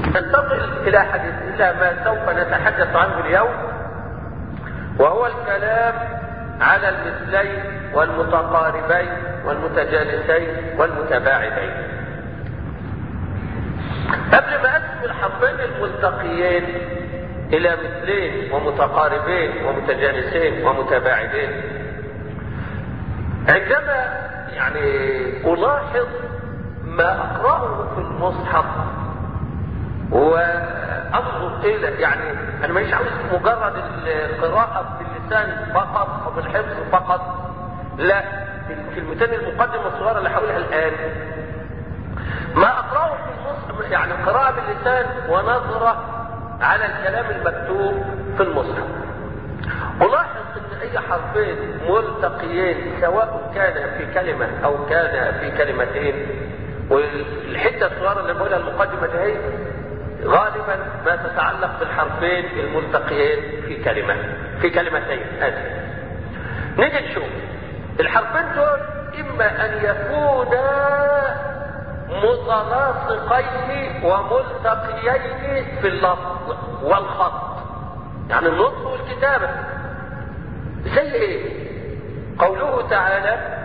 ننتقل الى حديث الى ما سوف نتحدث عنه اليوم وهو الكلام على المثلين والمتقاربين والمتجانسين والمتباعدين قبل ما اقسم الحرفين الملتقيين الى مثلين ومتقاربين ومتجانسين ومتباعدين عندما يعني الاحظ ما اقراه في المصحف وانظر الى يعني انا مش عاوز مجرد القراءه باللسان فقط او بالحفظ فقط لا الكلمتين المقدمه الصغيره اللي هقولها الان ما اقراه في المصحف يعني قراءه باللسان ونظره على الكلام المكتوب في المصحف الاحظ ان اي حرفين ملتقيين سواء كان في كلمه او كان في كلمتين والحته الصغيره اللي بقولها المقدمه دي غالبا ما تتعلق بالحرفين الملتقيين في كلمه في كلمتين اسف نيجي نشوف الحرفين دول اما ان يكونا متلاصقين وملتقيين في اللفظ والخط يعني النطق والكتابه زي ايه قوله تعالى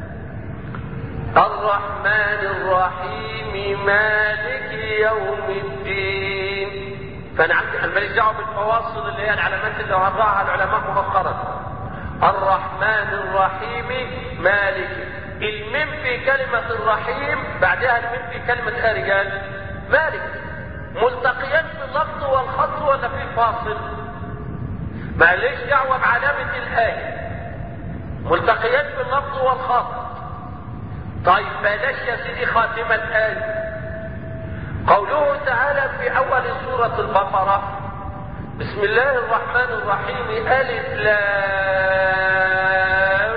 الرحمن الرحيم مالك يوم الدين فانا عندي انا ماليش دعوه بالفواصل اللي هي العلامات اللي وضعها العلماء مؤخرا الرحمن الرحيم مالك الميم في كلمة الرحيم بعدها الميم في كلمة ايه رجال مالك ملتقيان في اللفظ والخط ولا في فاصل ماليش دعوة بعلامة الآية ملتقيان في اللفظ والخط طيب بلاش يا سيدي خاتمة الآية قوله تعالى في أول سورة البقرة بسم الله الرحمن الرحيم ألف لام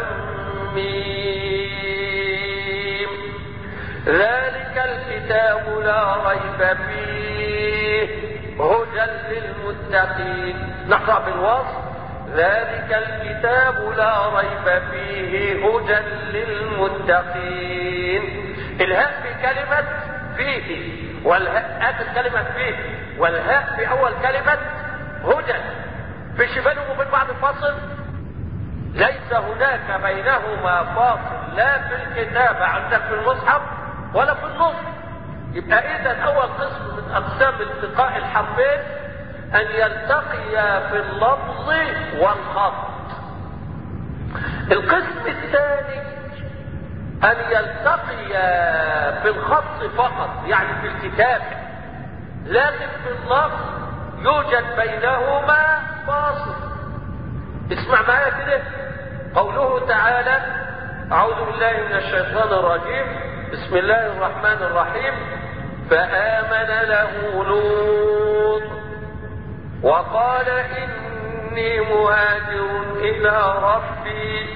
ميم ذلك الكتاب لا ريب فيه هدى للمتقين نقرأ بالوصف ذلك الكتاب لا ريب فيه هدى للمتقين الهاء في كلمة فيه والهاء آخر كلمة فيه والهاء في أول كلمة هدى في بينهم وبين بعض فاصل ليس هناك بينهما فاصل لا في الكتابة عندك في المصحف ولا في النص يبقى إذا أول قسم من أقسام التقاء الحرفين أن يلتقيا في اللفظ والخط القسم الثاني أن يلتقيا في الخط فقط يعني في الكتاب لكن في اللفظ يوجد بينهما فاصل اسمع معايا كده قوله تعالى أعوذ بالله من الشيطان الرجيم بسم الله الرحمن الرحيم فآمن له لوط وقال إني مهاجر إلى ربي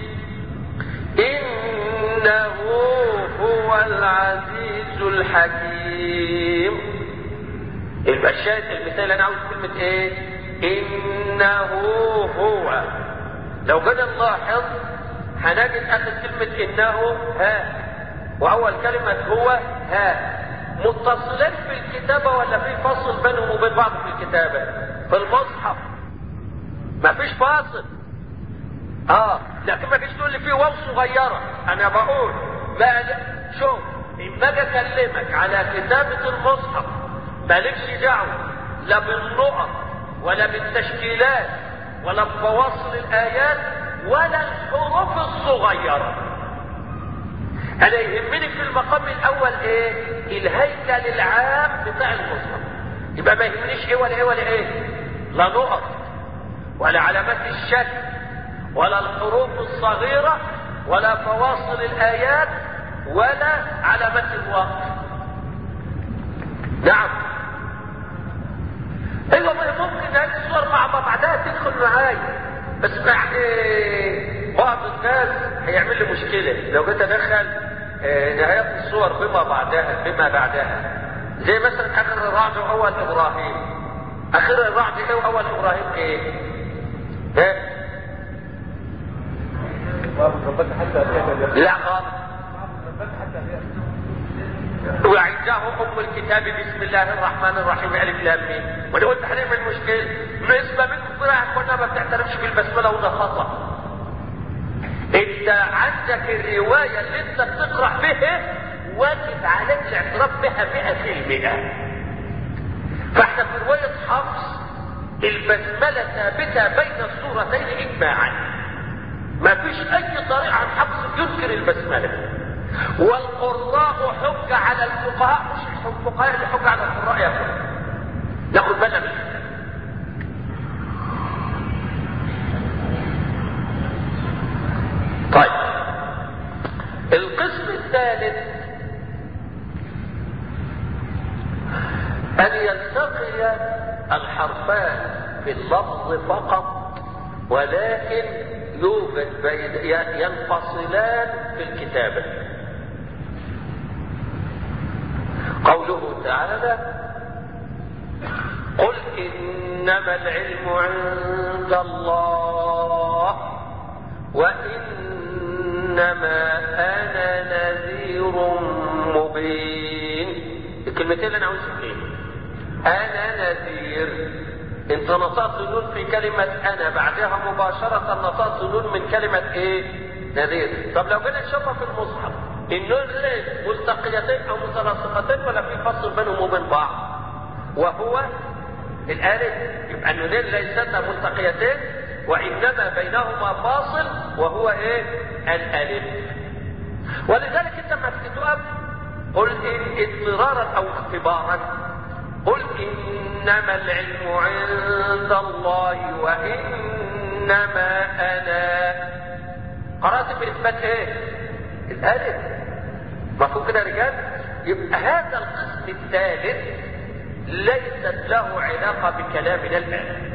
إنه هو العزيز الحكيم يبقى الشاهد المثال أنا عاوز كلمة إيه؟ إنه هو لو جينا نلاحظ هنجد آخر كلمة إنه ها وأول كلمة هو ها متصلين في الكتابة ولا في فصل بينهم وبين بعض في الكتابة؟ في المصحف ما فيش فاصل اه لكن ما فيش تقول لي في واو صغيره انا بقول ما شوف اما اجي اكلمك على كتابه المصحف مالكش دعوه لا بالنقط ولا بالتشكيلات ولا بفواصل الايات ولا الحروف الصغيره انا يهمني في المقام الاول ايه الهيكل العام بتاع المصحف يبقى ما يهمنيش ايه ولا ايه ولا ايه لا نقط ولا علامات الشك ولا الحروف الصغيرة ولا فواصل الآيات ولا علامات الوقت نعم ايوه ممكن هذه الصور مع بعضها تدخل معايا بس يعني بعض الناس هيعمل لي مشكلة لو جيت ادخل نهايات الصور بما بعدها بما بعدها زي مثلا اخر الرعد واول ابراهيم اخر الرعد ايه واول ابراهيم ايه؟ ها؟ لا خالص ويعني عنده ام الكتاب بسم الله الرحمن الرحيم الف لام ميم وانا قلت هنعمل مشكله نسبه منكم طلع كلها ما بتعترفش بالبسمله وده خطا انت عندك الروايه اللي انت بتقرا بها واجب عليك الاعتراف بها 100% فاحنا في روايه حفص البسمله ثابته بين السورتين اجماعا ما فيش اي طريقه عن حفص ينكر البسمله والقراء حجة على الفقهاء مش الفقهاء اللي حجة على القراء يا اخوان ناخد بالنا من طيب القسم الثالث أن يلتقي الحرفان في اللفظ فقط ولكن يوجد بين ينفصلان في الكتابة قوله تعالى قل إنما العلم عند الله وإنما أنا نذير مبين الكلمتين اللي أنا عاوزهم إيه؟ أنا نذير انت نطقت النون في كلمة انا بعدها مباشرة نطقت النون من كلمة ايه نذير طب لو جينا نشوفها في المصحف النون ليه ملتقيتين او متلاصقتين ولا في فصل بينهم وبين بعض وهو الالف يبقى النونين ليستا ملتقيتين وانما بينهما فاصل وهو ايه الالف ولذلك انت ما تيجي تقف قل ان اضطرارا او اختبارا قل انما العلم عند الله وانما انا قرات في اثبات ايه الالف مفهوم كده يا رجال يبقى هذا القسم الثالث ليست له علاقه بكلامنا الان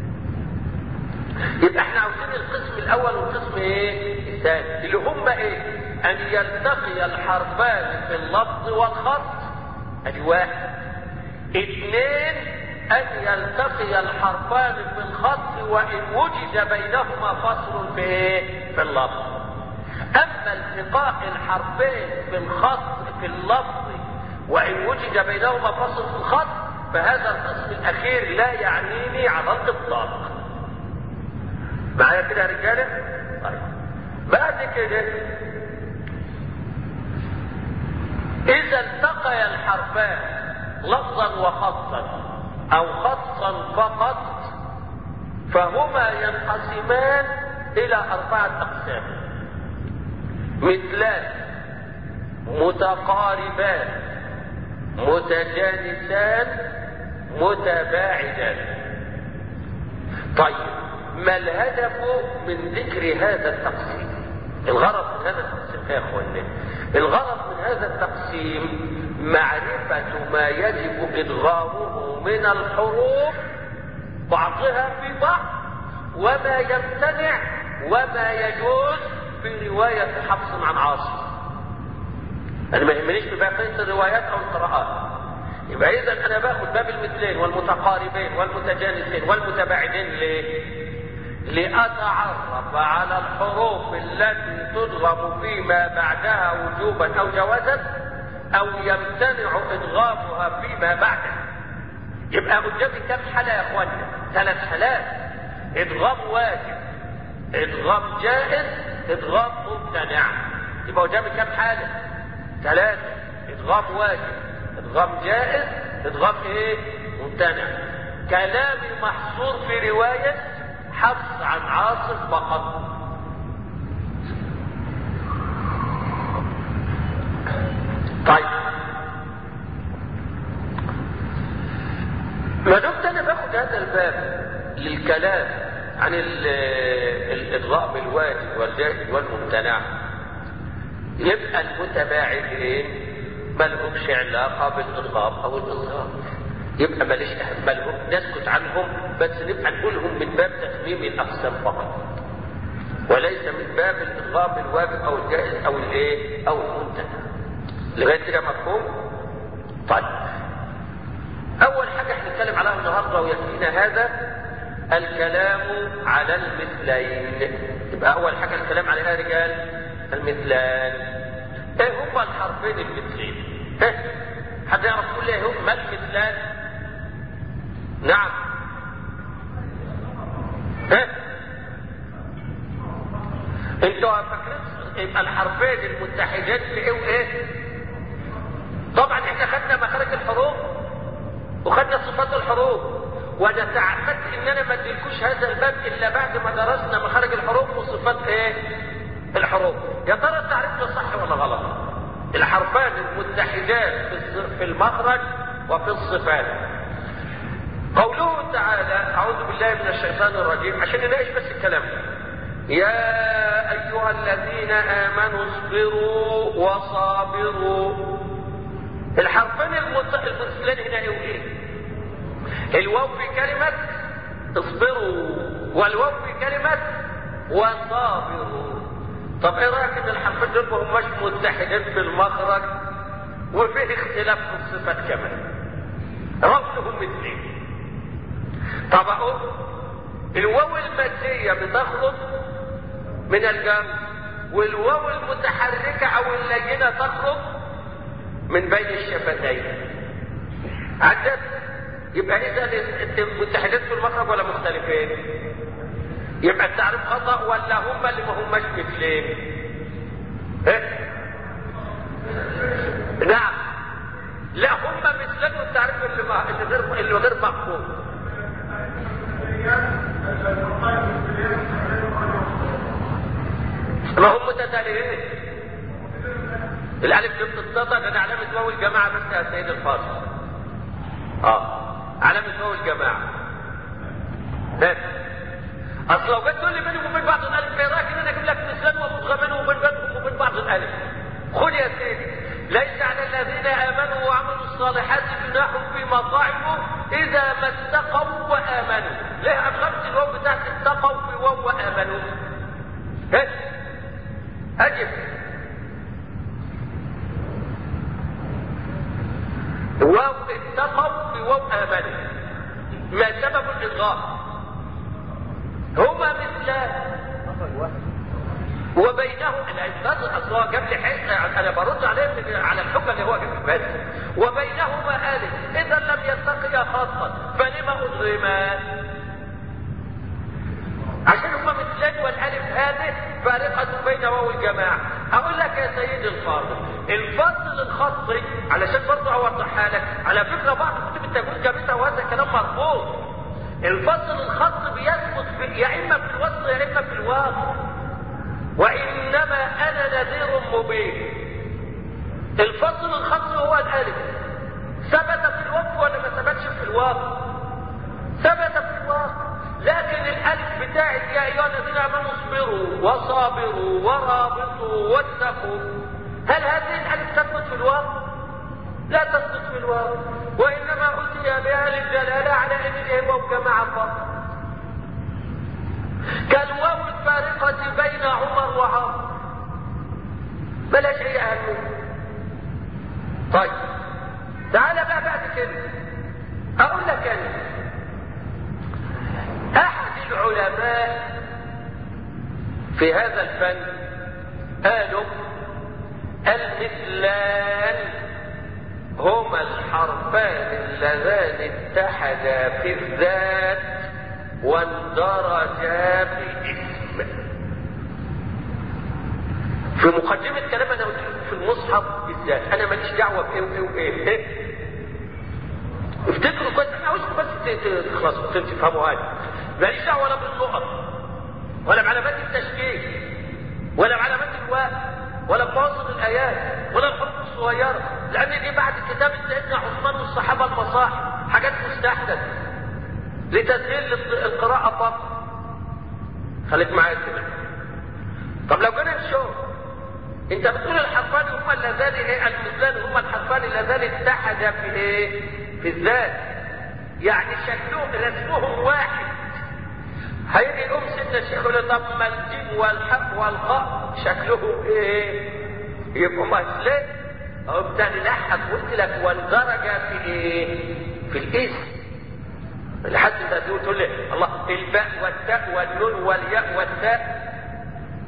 يبقى احنا عاوزين القسم الاول والقسم ايه الثاني اللي هم ايه ان يلتقي الحرفان في اللفظ والخط ادي واحد اثنين ان يلتقي الحرفان في الخط وان وجد بينهما فصل في ايه في اللفظ اما التقاء الحرفين في الخط في اللفظ وان وجد بينهما فصل في الخط فهذا القسم الاخير لا يعنيني على الاطلاق معايا كده يا رجاله طيب بعد كده اذا التقي الحرفان لفظا وخطا او خطا فقط فهما ينقسمان الى اربعه اقسام مثلان متقاربان متجانسان متباعدان طيب ما الهدف من ذكر هذا التقسيم الغرض من هذا التقسيم يا اخواننا الغرض من هذا التقسيم معرفة ما يجب إدغامه من الحروف بعضها في بعض وما يمتنع وما يجوز في رواية حفص عن عاصم أنا ما يهمنيش ببقية الروايات أو القراءات يبقى إذا أنا باخد باب المثلين والمتقاربين والمتجانسين والمتباعدين ليه؟ لأتعرف على الحروف التي تدغم فيما بعدها وجوبا أو جوازا أو يمتنع إدغامها فيما بعدها يبقى قدامي كم حالة يا إخوانا؟ ثلاث حالات إدغام واجب إدغام جائز إدغام ممتنع يبقى قدامي كم حالة؟ ثلاثة إدغام واجب إدغام جائز إدغام إيه؟ ممتنع كلامي محصور في رواية حفص عن عاصف فقط طيب ما دمت انا باخد هذا الباب للكلام عن الادغاء بالواجب والجائز والممتنع يبقى المتباعدين ما لهمش علاقه بالادغام او الاظهار يبقى ماليش اهم لهم نسكت عنهم بس نبقى نقولهم من باب تتميم الاقسام فقط وليس من باب الادغام الواجب او الجائز او الايه او الممتنع لغايه كده مفهوم طيب اول حاجه احنا نتكلم عليها النهارده ويكفينا هذا الكلام على المثلين يبقى اول حاجه الكلام عليها رجال المثلان ايه هما الحرفين المثلين ايه حد يعرف يقول لي هو ما المثلان نعم ها انتوا فاكرين يبقى الحرفين المتحدات في ايه وايه طبعا احنا خدنا مخارج الحروف وخدنا صفات الحروف وانا تعمدت ان انا ما اديلكوش هذا الباب الا بعد ما درسنا مخارج الحروف وصفات ايه الحروف يا ترى التعريف ده صح ولا غلط الحرفان المتحدات في المخرج وفي الصفات قوله تعالى اعوذ بالله من الشيطان الرجيم عشان نناقش بس الكلام يا ايها الذين امنوا اصبروا وصابروا الحرفين المثلين هنا ايه وايه الواو في كلمة اصبروا والواو في كلمة وصابروا طب ايه رايك ان الحرفين دول ما هماش متحدين في المخرج وفيه اختلاف في الصفات كمان رفضهم مثلين طب اقول الواو المادية بتخرج من الجنب والواو المتحركة او اللينة تخرج من بين الشفتين عدت يبقى اذا متحدين في المخرج ولا مختلفين يبقى التعريف خطا ولا هم اللي ما هماش مثلين إيه؟ نعم لا هم مثلين والتعريف اللي, ما... اللي غير اللي غير مقبول ما هم متتاليين الالف جبت السطر ده علامه واو الجماعه بس يا سيد الفاضل اه علامه واو الجماعه بس اصل لو جيت تقول لي بينهم وبين بعض الالف ايه رايك ان انا اجيب لك مثال ومضغه بينهم وبين بينهم وبين بعض الالف خد يا سيدي ليس على الذين امنوا وعملوا الصالحات جناح فيما طعموا اذا ما اتقوا وامنوا ليه ادخلت الواو بتاعت اتقوا في واو وامنوا بس اجب واو اتقوا في واو امنوا ما سبب الادغام هما مثلان وبينهم الانسان اصلا جاب لي حته انا برد عليه على الحكم اللي هو جاب بس وبينهما الف اذا لم يلتقيا خاصا فلما اضغما عشان هما مثلان والالف هذه فارقه بين واو الجماعه اقول لك يا سيدي الفاضل الفصل الخطي علشان برضه اوضحها لك على فكره بعض كتب التجويد جابتها وهذا كلام مرفوض الفصل الخط بيثبت في يا اما في الوصل يا اما في الواو وانما انا نذير مبين الفصل الخط هو الالف ثبت في الوقف ولا ما ثبتش في الواو ثبت في الواو لكن الالف بتاعت يا ايها الذين امنوا اصبروا وصابروا ورابطوا واتقوا هل هذه الالف تثبت في الواو لا تثبت في الواو وانما اتي بها للدلاله على ان الايه واو جماعه فقط كالواو الفارقة بين عمر وعمر بلاش هي أهمية طيب تعال بقى بعد كده أقول لك أنا أحد العلماء في هذا الفن قالوا المثلان هما الحرفان اللذان اتحدا في الذات واندرجا في الاسم في مقدمة كلام انا قلت في المصحف بالذات انا ماليش دعوة بايه وايه وايه إيه؟ افتكروا كويس انا عاوزكم بس تخلصوا تفهموا هذا ماليش دعوة ولا بالنقط ولا بعلامات التشكيل ولا بعلامات الواو ولا بفواصل الايات ولا الحروف الصغيرة لان دي بعد كتاب سيدنا عثمان والصحابة المصاحف حاجات مستحدثة لتسهيل القراءة فقط خليك معايا كده طب لو جينا نشوف انت بتقول الحرفان هما اللذان ايه المثلان هما الحرفان اللذان اتحدا في ايه في الذات يعني شكلهم رسمهم واحد هيجي يقوم سيدنا الشيخ يقول طب ما الجيم والحق والخاء شكلهم ايه يبقوا مثلين اهو بالتالي لحق قلت لك واندرج في ايه في الاسم لحد انت تقول تقول لي الله الباء والتاء والنون والياء والتاء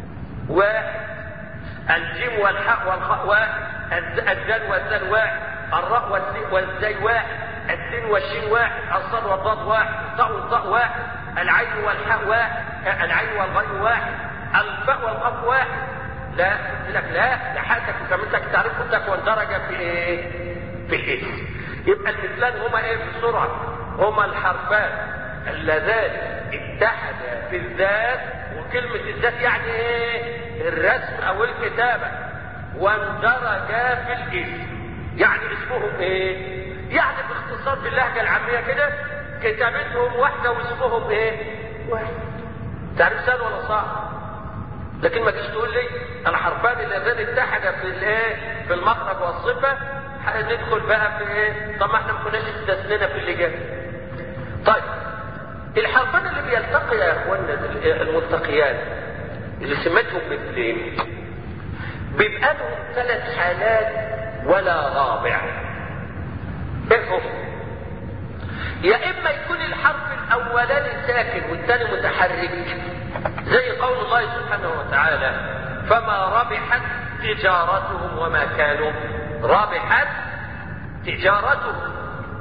واحد الجيم والحاء والخاء واحد الدال والذال واحد الراء والزي واحد السين والشين واحد الصاد والضاد واحد الطاء والطاء واحد العين والحاء واحد العين والغين واحد الفاء والقاف واحد لا قلت لك لا لحقتك وكملتك تعريف قلتك واندرج في ايه؟ في الاسم يبقى المثلان هما ايه في السرعه؟ هما الحرفان اللذان اتحدا في الذات وكلمة الذات يعني ايه؟ الرسم او الكتابة واندرجا في الاسم يعني اسمهم ايه؟ يعني باختصار باللهجة العامية كده كتابتهم واحدة واسمهم ايه؟ واحد تعرف سهل ولا صعب؟ لكن ما تجيش تقول لي الحرفان اللذان اتحدا في الايه؟ في المخرج والصفة ندخل بقى في ايه؟ طب ما احنا ما كناش استثنينا في اللي جاي. طيب الحرفان اللي بيلتقي يا اخوانا الملتقيان اللي سمتهم مثلين بيبقى لهم ثلاث حالات ولا رابع ايه هم يا اما يكون الحرف الاولاني ساكن والثاني متحرك زي قول الله سبحانه وتعالى فما ربحت تجارتهم وما كانوا ربحت تجارتهم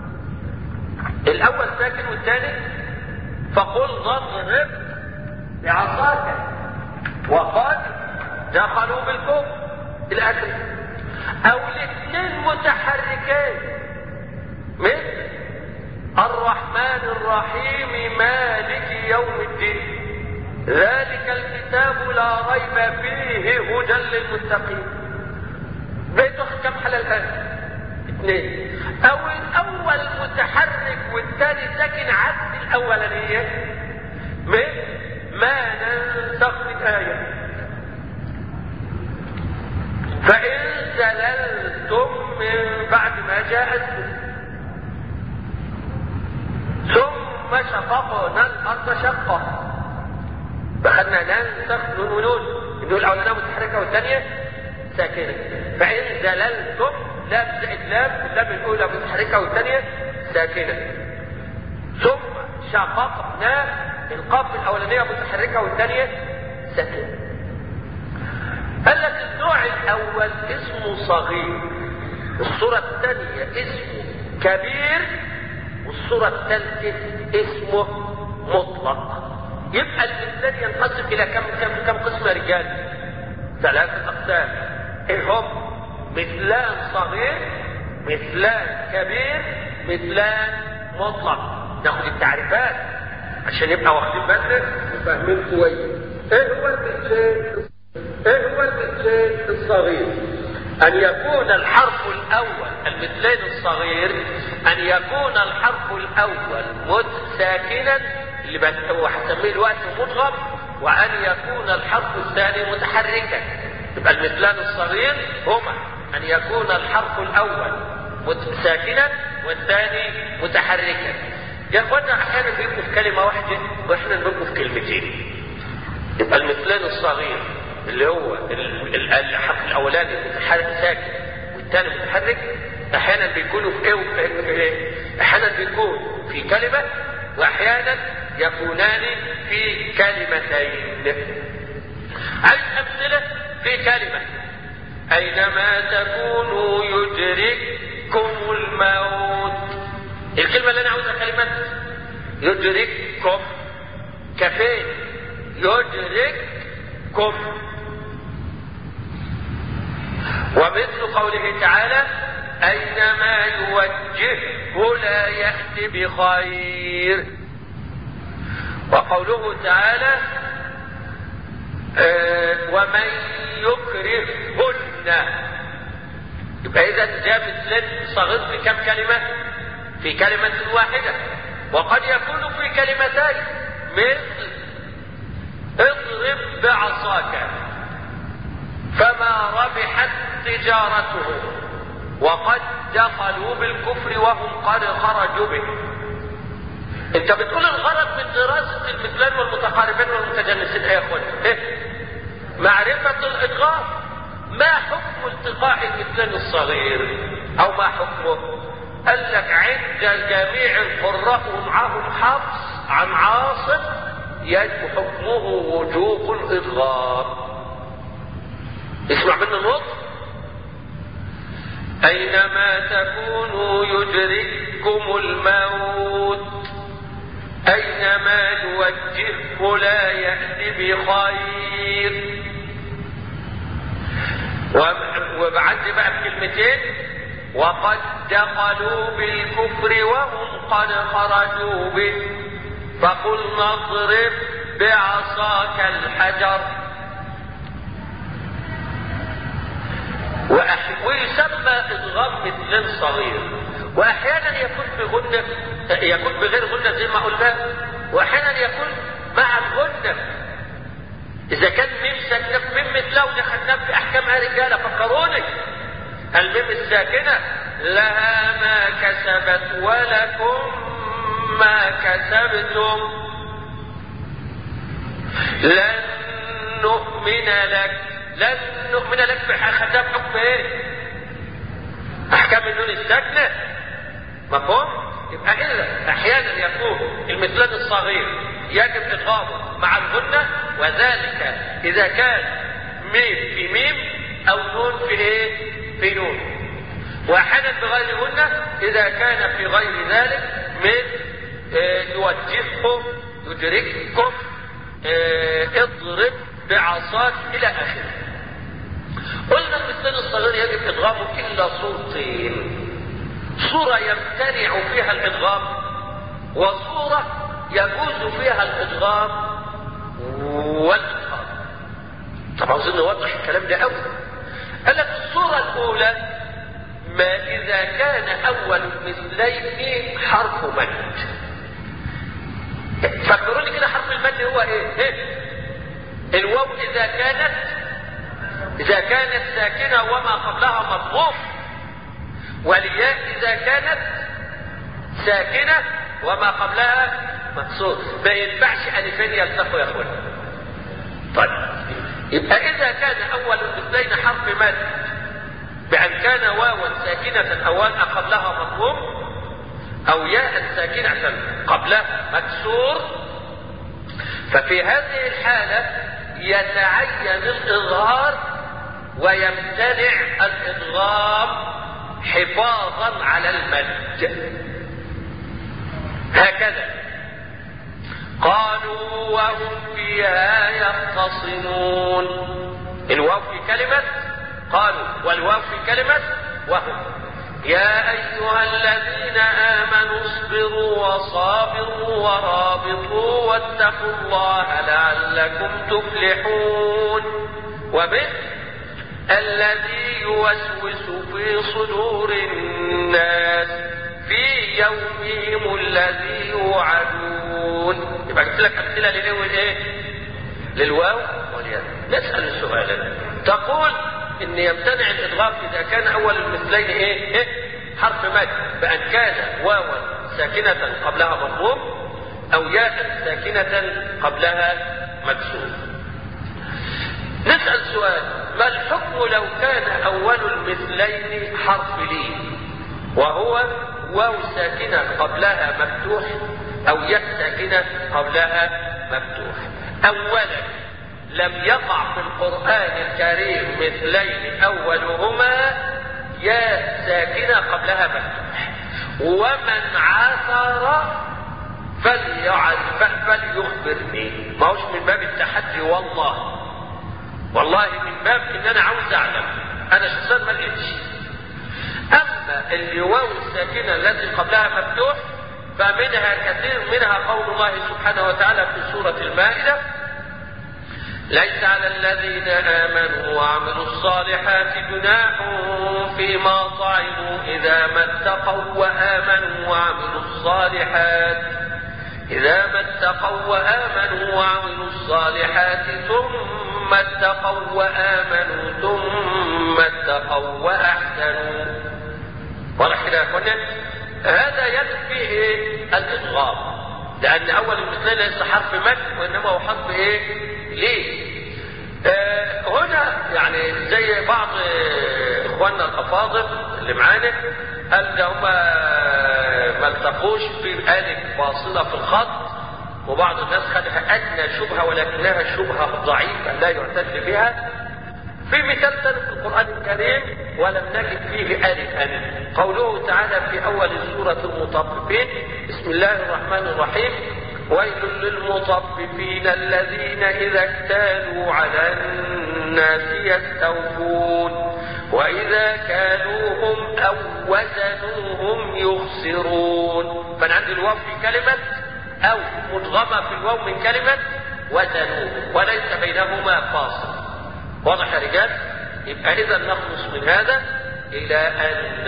الاول ساكن والثاني فقل ضرب بعصاك وقد دخلوا بالكفر الاخر او الاثنين متحركين مثل الرحمن الرحيم مالك يوم الدين ذلك الكتاب لا ريب فيه هدى للمتقين بيته كم حل الان اثنين او الاول متحرك والثاني ساكن عكس الاولانيه من ما ننسخ من ايه فان زللتم من بعد ما جاءتكم ثم شققنا الارض شقا فخدنا ننسخ نون ونون النون الاولانيه متحركه والثانيه ساكنه فان زللتم لام زائد لام اللام الاولى متحركه والثانيه ساكنه ثم شققنا القاف الاولانيه متحركه والثانيه ساكنه قال لك النوع الاول اسمه صغير الصوره الثانيه اسمه كبير والصوره الثالثه اسمه مطلق يبقى المثلان ينقسم الى كم كم كم قسم يا رجال ثلاثه اقسام ايه هم مثلان صغير مثلان كبير مثلان مطلق ناخد التعريفات عشان يبقى واخدين بالنا وفاهمين كويس ايه هو المثلان ايه هو المثلان الصغير ان يكون الحرف الاول المثلين الصغير ان يكون الحرف الاول متساكنا اللي بقى هو هسميه الوقت مدغم وان يكون الحرف الثاني متحركا يبقى المثلان الصغير هما ان يكون الحرف الاول ساكنا والثاني متحركا يا اخوانا احيانا بيبقوا في كلمه واحده واحنا بيبقوا في كلمتين يبقى المثلان الصغير اللي هو الحرف الاولاني متحرك ساكن والثاني متحرك احيانا بيكونوا في ايه وفي ايه احيانا بيكون في كلمه واحيانا يكونان في كلمتين عايز امثله في كلمه اينما تكونوا يدرككم الموت الكلمه اللي انا عاوزها كلمه يدرككم كفين يدرككم ومثل قوله تعالى اينما يوجهه لا ياتي بخير وقوله تعالى آه ومن يكرههن يبقى اذا جاء مثلين صغير في كم كلمه في كلمه واحده وقد يكون في كلمتين مثل اضرب بعصاك فما ربحت تجارته وقد دخلوا بالكفر وهم قد خرجوا به انت بتقول الغرض من دراسة المثلان والمتقاربين والمتجانسين ايه يا اخوان ايه معرفة الادغام ما حكم التقاء المثلان الصغير او ما حكمه قال لك عند جميع القراء ومعهم حفص عن عاصم يجب حكمه وجوب الادغام اسمع مني النطق أينما تكونوا يدرككم الموت أينما يوجهه لا يأتي بخير وبعد بقى بكلمتين وقد دخلوا بالكفر وهم قد خرجوا به فقلنا اضرب بعصاك الحجر ويسمى ادغام مثل صغير واحيانا يكون بغنة يكون بغير غنة زي ما قلنا واحيانا يكون مع الغنة اذا كان ميم ساكنة ميم مثله دخلنا في احكامها رجالة فكروني الميم الساكنة لها ما كسبت ولكم ما كسبتم لن نؤمن لك لن نؤمن لك خدام حكم ايه احكام النون الساكنة مفهوم يبقى اذا احيانا يكون المثلان الصغير يجب ادغامه مع الغنة وذلك اذا كان ميم في ميم او نون في ايه في نون واحيانا بغير غنة اذا كان في غير ذلك من اه يوجهكم يدرككم اه اضرب بعصاك الى اخره قلنا المثلان الصغير يجب ادغامه الا صورتين صورة يمتنع فيها الادغام وصورة يجوز فيها الادغام والادغام طبعا عاوزين نوضح الكلام ده قوي قال لك الصورة الاولى ما اذا كان اول المثلين حرف مد فكروا لي كده حرف المد هو ايه, إيه؟ الواو اذا كانت اذا كانت ساكنة وما قبلها مضغوط والياء اذا كانت ساكنة وما قبلها مكسور ما ينفعش الفين يلتقوا يا اخوانا طيب يبقى اذا كان اول المثلين حرف مد بان كان واوا ساكنة او واء قبلها مضموم او ياء ساكنة قبلها مكسور ففي هذه الحالة يتعين الإظهار ويمتنع الإدغام حفاظا على المد هكذا قالوا وهم فيها يختصمون الواو في كلمة قالوا والواو في كلمة وهم يا أيها الذين آمنوا اصبروا وصابروا ورابطوا واتقوا الله لعلكم تفلحون ومن الذي يوسوس في صدور الناس في يومهم الذي يوعدون يبقى قلت لك أمثلة للواو إيه؟ للواو والياء نسأل السؤال تقول ان يمتنع الادغام اذا كان اول المثلين ايه, إيه؟ حرف مد بان كان واوا ساكنة قبلها مضموم او ياء ساكنة قبلها مكسور نسأل سؤال ما الحكم لو كان اول المثلين حرف لين وهو واو ساكنة قبلها مفتوح او ياء ساكنة قبلها مفتوح اولا لم يقع في القرآن الكريم مثلين أولهما يا ساكنة قبلها مفتوح ومن عثر فليعرف فليخبرني ما هوش من باب التحدي والله والله من باب ان انا عاوز اعلم انا شخصيا ما لقيتش اما الواو الساكنه التي قبلها مفتوح فمنها كثير منها قول الله سبحانه وتعالى في سوره المائده ليس على الذين آمنوا وعملوا الصالحات جناح فيما طعموا إذا ما اتقوا وآمنوا وعملوا الصالحات إذا ما اتقوا وآمنوا وعملوا الصالحات ثم اتقوا وآمنوا ثم اتقوا وأحسنوا واضح كده يا اخوانا هذا يكفي ايه الادغام لان اول المثلين ليس حرف مد وانما هو حرف ايه ليه آه هنا يعني زي بعض آه اخواننا الافاضل اللي معانا قال ده هم ما التقوش في الف فاصله في الخط وبعض الناس خدها ادنى شبهه ولكنها شبهه ضعيفه لا يعتد بها في مثال ثاني في القران الكريم ولم نجد فيه ألفا قوله تعالى في أول سورة المطففين بسم الله الرحمن الرحيم ويل للمطففين الذين إذا اكتالوا على الناس يستوفون وإذا كالوهم أو وزنوهم يخسرون فأنا عندي الواو في كلمة أو مدغمة في الواو من كلمة وزنوه وليس بينهما فاصل واضح يا رجال يبقى إذا نخلص من هذا إلى أن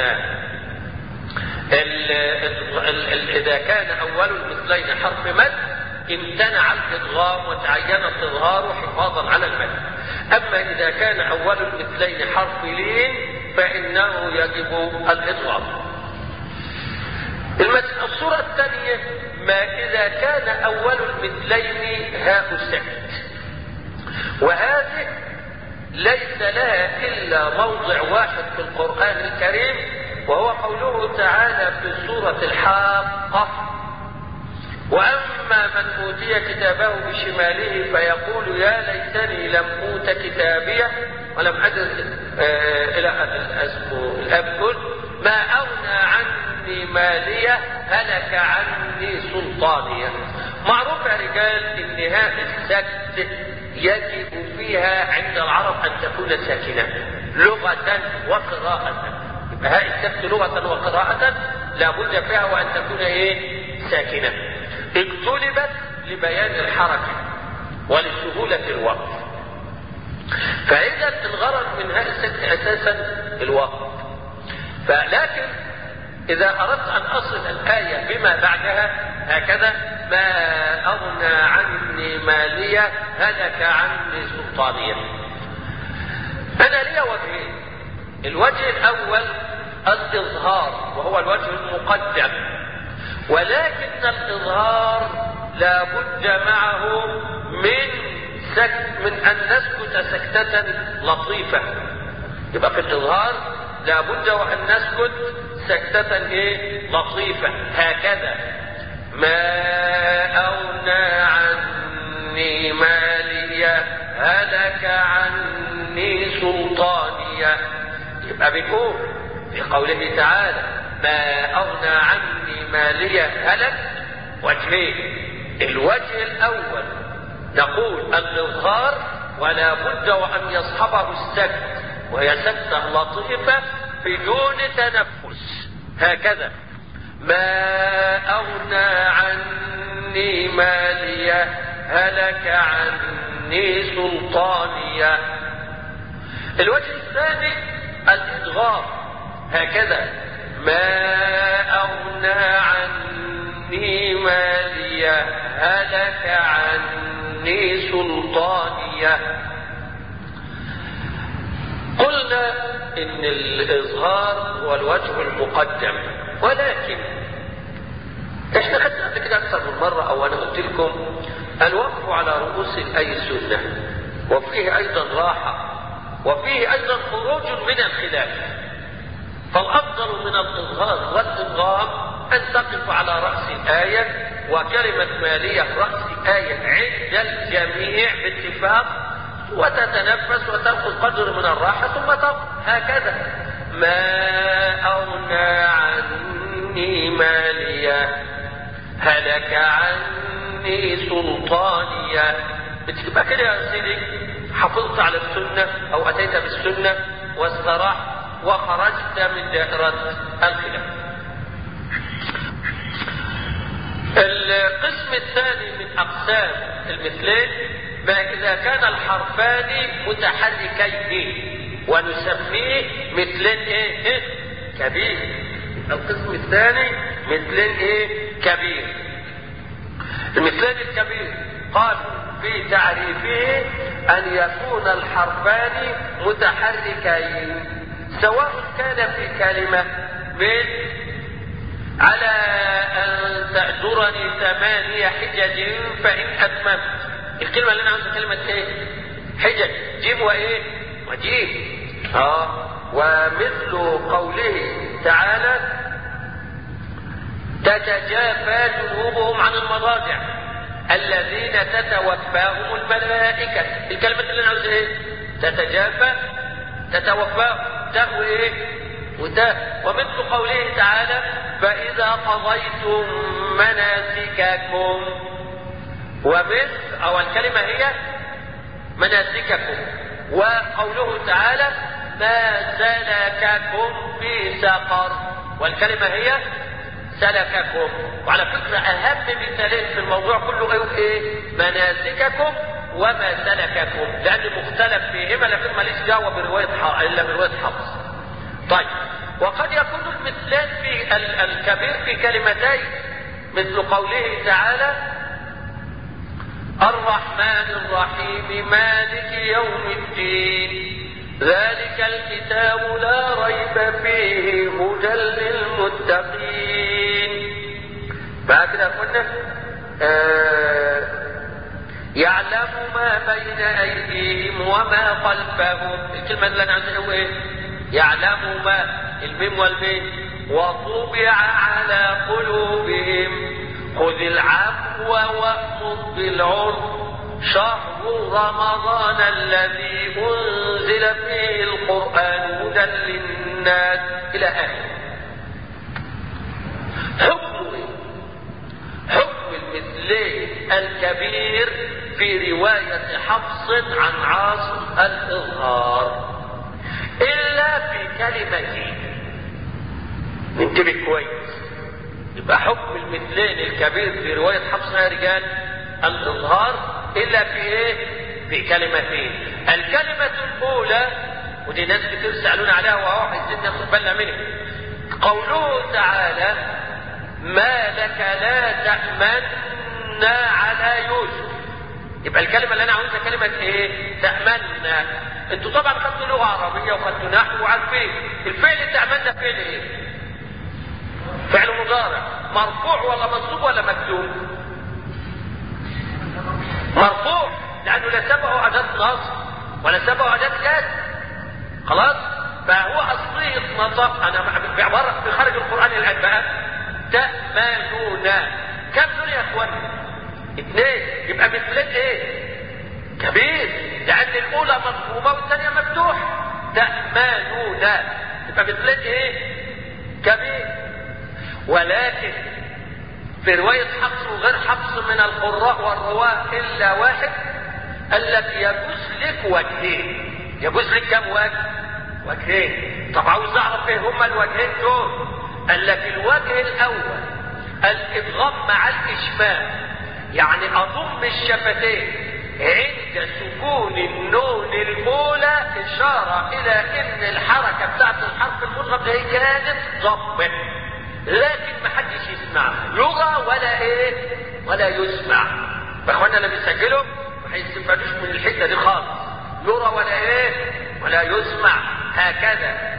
ال ال ال إذا كان أول المثلين حرف مد امتنع الإدغام وتعين الإظهار حفاظا على المد أما إذا كان أول المثلين حرف لين فإنه يجب الإدغام الصورة الثانية ما إذا كان أول المثلين هاء سكت وهذه ليس لها إلا موضع واحد في القرآن الكريم وهو قوله تعالى في سورة الحاقة وأما من أوتي كتابه بشماله فيقول يا ليتني لم أوت كتابيه ولم أدر آه إلى اسمه الأب ما أغنى عني مالية هلك عني سلطانية معروف يا رجال ان هذه السكت يجب فيها عند العرب ان تكون ساكنة لغة وقراءة يبقى هذه السكت لغة وقراءة لابد فيها وان تكون ايه ساكنة اجتلبت لبيان الحركة ولسهولة الوقف فإذا الغرض من هذا السكت أساسا الوقف فلكن إذا أردت أن أصل الآية بما بعدها هكذا ما أغنى عني مالية هلك عني سلطانية أنا لي وجهين الوجه الأول الإظهار وهو الوجه المقدم ولكن الإظهار لا بد معه من سكت من أن نسكت سكتة لطيفة يبقى في الإظهار لا بد وأن نسكت سكتة إيه؟ لطيفة هكذا ما أغنى عني مالية هلك عني سلطانية يبقى بيقول في قوله تعالى ما أغنى عني مالية هلك وجهين الوجه الأول نقول الإظهار ولا بد وأن يصحبه السكت وهي سكتة لطيفة بدون تنفس هكذا ما أغنى عني مالية هلك عني سلطانية الوجه الثاني الإدغام هكذا ما أغنى عني مالية هلك عني سلطانية قلنا ان الاظهار هو الوجه المقدم ولكن احنا خدنا قبل كده اكثر من مره او انا قلت لكم الوقف على رؤوس الاي سنه وفيه ايضا راحه وفيه ايضا خروج من الخلاف فالافضل من الاظهار والادغام ان تقف على راس الايه وكلمه ماليه راس ايه عند الجميع باتفاق وتتنفس وتأخذ قدر من الراحة ثم تقف هكذا ما أغنى عني مالية هلك عني سلطانية بتبقى كده يا سيدي حافظت على السنة أو أتيت بالسنة واستراح وخرجت من دائرة الخلاف القسم الثاني من أقسام المثلين ما إذا كان الحرفان متحركين ونسميه مثلين إيه؟, إيه؟ كبير القسم الثاني مثلين إيه؟ كبير المثلين الكبير قال في تعريفه أن يكون الحرفان متحركين سواء كان في كلمة من على أن تأجرني ثمانية حجج فإن أتممت الكلمة اللي أنا عاوزها كلمة إيه؟ حجج جيب وإيه؟ وجيب آه ومثل قوله تعالى تتجافى جنوبهم عن المضاجع الذين تتوفاهم الملائكة الكلمة اللي أنا عاوزها إيه؟ تتجافى تتوفاهم تاء وايه وتاء ومثل قوله تعالى فإذا قضيتم مناسككم ومثل أو الكلمة هي مناسككم وقوله تعالى ما سلككم في سقر والكلمة هي سلككم وعلى فكرة أهم مثالين في الموضوع كله أيوه إيه مناسككم وما سلككم لأن مختلف فيهما لكن ماليش دعوة برواية إلا برواية حفص طيب وقد يكون المثلان في الكبير في كلمتين مثل قوله تعالى الرحمن الرحيم مالك يوم الدين ذلك الكتاب لا ريب فيه هدى للمتقين فهكذا قلنا آه يعلم ما بين ايديهم وما خلفهم الكلمه اللي انا عايزها هو ايه يعلم ما الميم والميم وطبع على قلوبهم خذ العفو وامر بالعرف شهر رمضان الذي انزل فيه القران هدى للناس الى اخره حكم حكم المثلين الكبير في رواية حفص عن عاصم الإظهار إلا في كلمتين ننتبه كويس يبقى حكم المثلين الكبير في رواية حفص يا رجال الإظهار إلا في إيه؟ في كلمتين الكلمة الأولى ودي ناس كتير سألونا عليها وهو عايزين ناخد بالنا منها قوله تعالى ما لك لا تأمن على يوسف يبقى الكلمة اللي أنا عاوزها كلمة إيه؟ تأمن أنتوا طبعا خدتوا لغة عربية وخدتوا نحو وعارفين الفعل تأمن فعل إيه؟ فعل مضارع مرفوع ولا منصوب ولا مكتوب؟ مرفوع لأنه لا سبقه أداة نصب ولا سبقه أداة كاد خلاص؟ فهو أصلي اتنطق أنا بعبارة بخارج القرآن الآن بقى تأمنون كم دول يا اخوانا اثنين يبقى مثلين ايه كبير لان الاولى مضمومه والثانيه مفتوحه تأمنون يبقى مثلين ايه كبير ولكن في رواية حفص وغير حفص من القراء والرواة إلا واحد قال لك يجوز لك وجهين يجوز لك كم وجه؟ وجهين طب عاوز أعرف إيه هما الوجهين دول؟ قال لك الوجه الاول الادغام مع الاشمام يعني اضم الشفتين عند سكون النون الاولى اشاره الى ان الحركه بتاعت الحرف المدغم ده كانت ضبط لكن ما حدش يسمع لغه ولا ايه ولا يسمع فاخوانا اللي بيسجلوا ما هيستفادوش من الحته دي خالص يرى ولا ايه ولا يسمع هكذا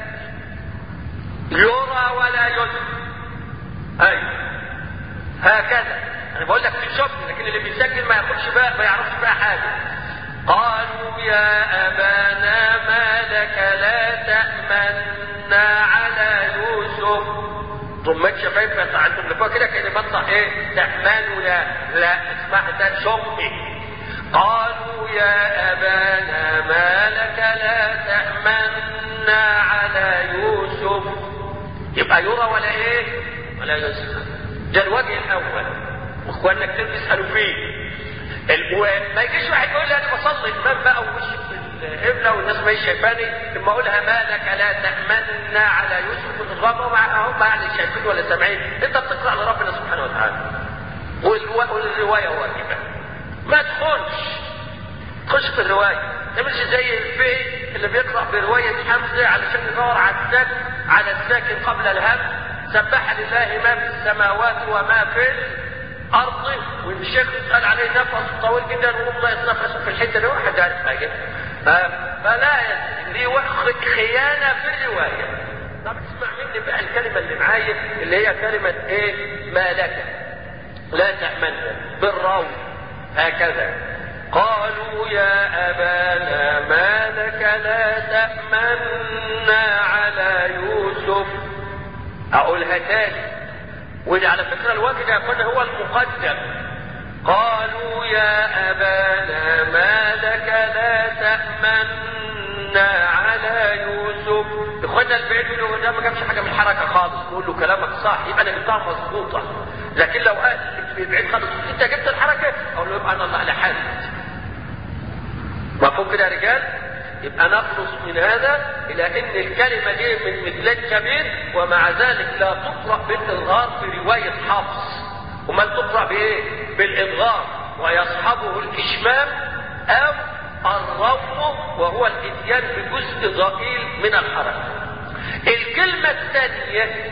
يرى ولا يسمع اي هكذا انا بقول لك في شبه لكن اللي بيسجل ما ياخدش بقى ما يعرفش بقى حاجه قالوا يا ابانا ما لك لا تامنا على يوسف ضمت شفايف عندهم اللي فوق كده كان بطلع ايه تامنوا لا لا اسمع ده شبه قالوا يا ابانا ما لك لا تامنا على يوسف يبقى يرى ولا ايه ولا يسمع ده الوجه الاول واخواننا كتير بيسالوا فيه الو- ما يجيش واحد يقول لي انا بصلي امام بقى ووشي في القبله والناس ما هي شايفاني لما اقولها ما لك لا تامنا على يوسف الغابه ومع هم يعني شايفين ولا سامعين انت بتقرا لربنا سبحانه وتعالى والروا- والروايه واجبه ما تدخلش تخش في الروايه تعملش زي الفي اللي بيقرا بروايه حمزه علشان يدور على الساكن على الساكن قبل الهم سبح لله ما في السماوات وما في الارض والشيخ يسال عليه نفس طويل جدا وهو ما يتنفس في الحته دي واحد عارف حاجه ف- فلا يس- دي وخ- خيانه في الروايه طب اسمع مني بقى الكلمه اللي معايا اللي هي كلمه ايه ما لك لا تأمننا بالروض هكذا قالوا يا أبانا ما لك لا تأمنا على يوسف أقولها تاني وده على فكرة الوجه ده يكون هو المقدم قالوا يا أبانا ما لك لا تأمنا على على يوسف اخوانا البعيد يقول ده ما جابش حاجه من الحركه خالص نقول له كلامك صح يبقى انا جبتها مظبوطه لكن لو قال بعيد خالص انت جبت الحركه اقول له يبقى انا الله لحنت مفهوم كده يا رجال يبقى نخلص من هذا الى ان الكلمه دي من مثلين كبير ومع ذلك لا تقرا بالاظهار في روايه حفص امال تقرا بايه بالادغام ويصحبه الاشمام او الرفض وهو الاتيان بجزء ضئيل من الحركه الكلمه الثانيه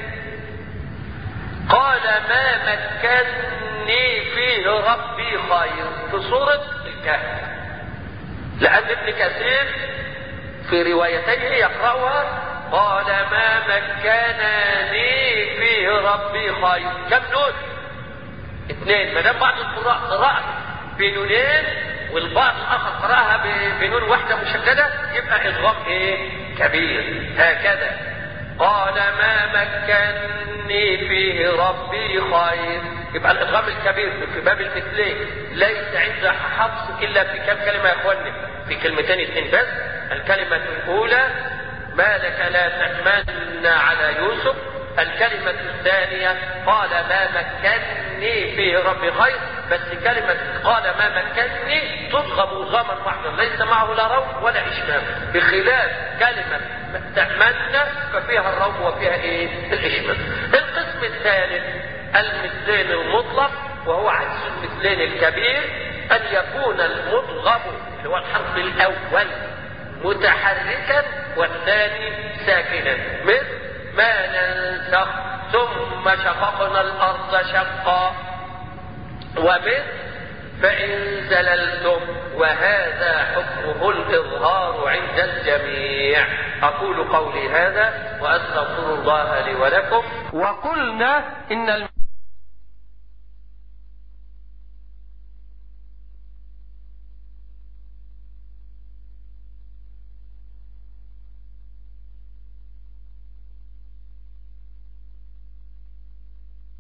قال ما مكني فيه ربي خير في سوره الكهف لأن ابن كثير في روايتيه يقرأها قال ما مكنني فيه ربي خير كم نون؟ اثنين ما دام بعض القراء قراءة بنونين والبعض الآخر قرأها بنون واحدة مشددة يبقى إضغام إيه؟ كبير هكذا قال ما مكني فيه ربي خير يبقى الادغام الكبير في باب المثلين ليس عند حفص الا في كم كلمه يا اخواني في كلمتين اثنين بس الكلمه الاولى ما لك لا تأمن على يوسف الكلمة الثانية قال ما مكني فيه ربي خير بس كلمة قال ما مكني تضغم ضغما واحدا ليس معه لا روح ولا إشمام بخلاف كلمة تأمن ففيها الروح وفيها إيه الإشمام القسم الثالث المثلين المطلق وهو عكس المثلين الكبير أن يكون المضغم اللي هو الحرف الأول متحركا والثاني ساكنا مثل ما ننسخ ثم شققنا الأرض شقا ومثل فإن زللتم وهذا حكمه الإظهار عند الجميع أقول قولي هذا وأستغفر الله لي ولكم وقلنا إن الم...